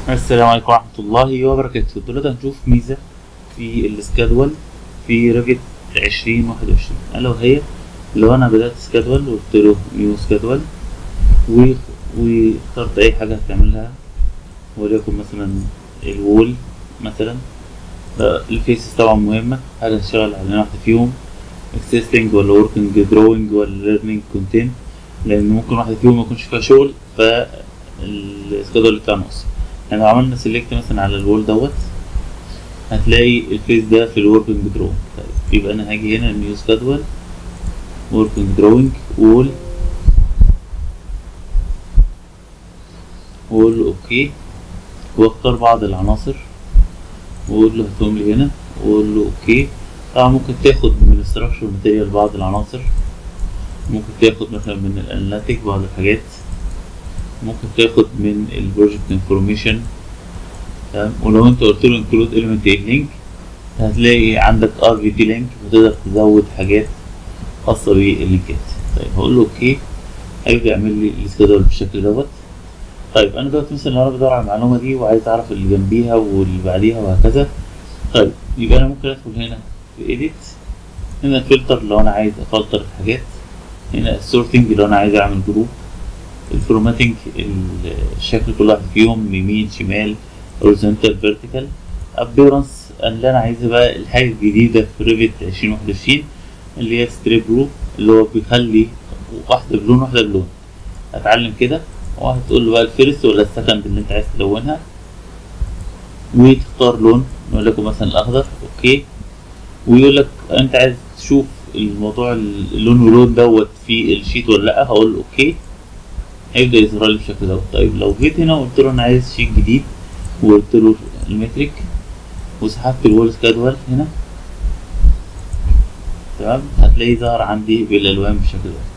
السلام عليكم ورحمة الله وبركاته دلوقتي هنشوف ميزة في السكادول في ريفت عشرين واحد وعشرين ألا وهي لو أنا بدأت سكادول وقلت له نيو سكادول واخترت أي حاجة هتعملها وليكن مثلا الوول مثلا ده الفيسز طبعا مهمة حاجة تشتغل على واحدة فيهم existing ولا working drawing ولا learning content لأن ممكن واحدة فيهم ميكونش فيها شغل فالسكادول بتاعنا ناقص يعني لو عملنا سيلكت مثلا على الوول دوت هتلاقي الفيس ده في الوركينج درو طيب يبقى انا هاجي هنا نيو سكادول وركينج دروينج وول واقول له اوكي واختار بعض العناصر واقول له هاتهم لي هنا واقول له اوكي طبعا ممكن تاخد من الستراكشر ماتيريال بعض العناصر ممكن تاخد مثلا من الاناليتيك بعض الحاجات ممكن تاخد من البروجكت انفورميشن تمام ولو انت قلت له انكلود اليمنت لينك هتلاقي عندك ار في تي لينك وتقدر تزود حاجات خاصه باللينكات طيب هقول له اوكي هيبدا يعمل لي السكادول بالشكل دوت طيب انا دلوقتي مثلا لو انا بدور على المعلومه دي وعايز اعرف اللي جنبيها واللي بعديها وهكذا طيب يبقى انا ممكن ادخل هنا في ايديت هنا الفلتر لو انا عايز افلتر الحاجات هنا السورتنج لو انا عايز اعمل جروب الفورماتنج الشكل كل واحد فيهم يمين شمال هوريزونتال فيرتيكال ابيرنس اللي انا عايزها بقى الحاجه الجديده في ريفت 2021 اللي هي ستريب رو اللي هو بيخلي واحده بلون واحده بلون هتعلم كده وهتقول له بقى الفيرست ولا السكند اللي انت عايز تلونها وتختار لون نقول لكم مثلا الاخضر اوكي ويقول لك انت عايز تشوف الموضوع اللون ولون دوت في الشيت ولا لا هقول له اوكي هيبدا يظهر لي بالشكل دوت طيب لو جيت هنا وقلت له انا عايز شيت جديد وقلت له المترك وسحبت الوول سكادول هنا تمام هتلاقيه ظهر عندي بالالوان بالشكل ده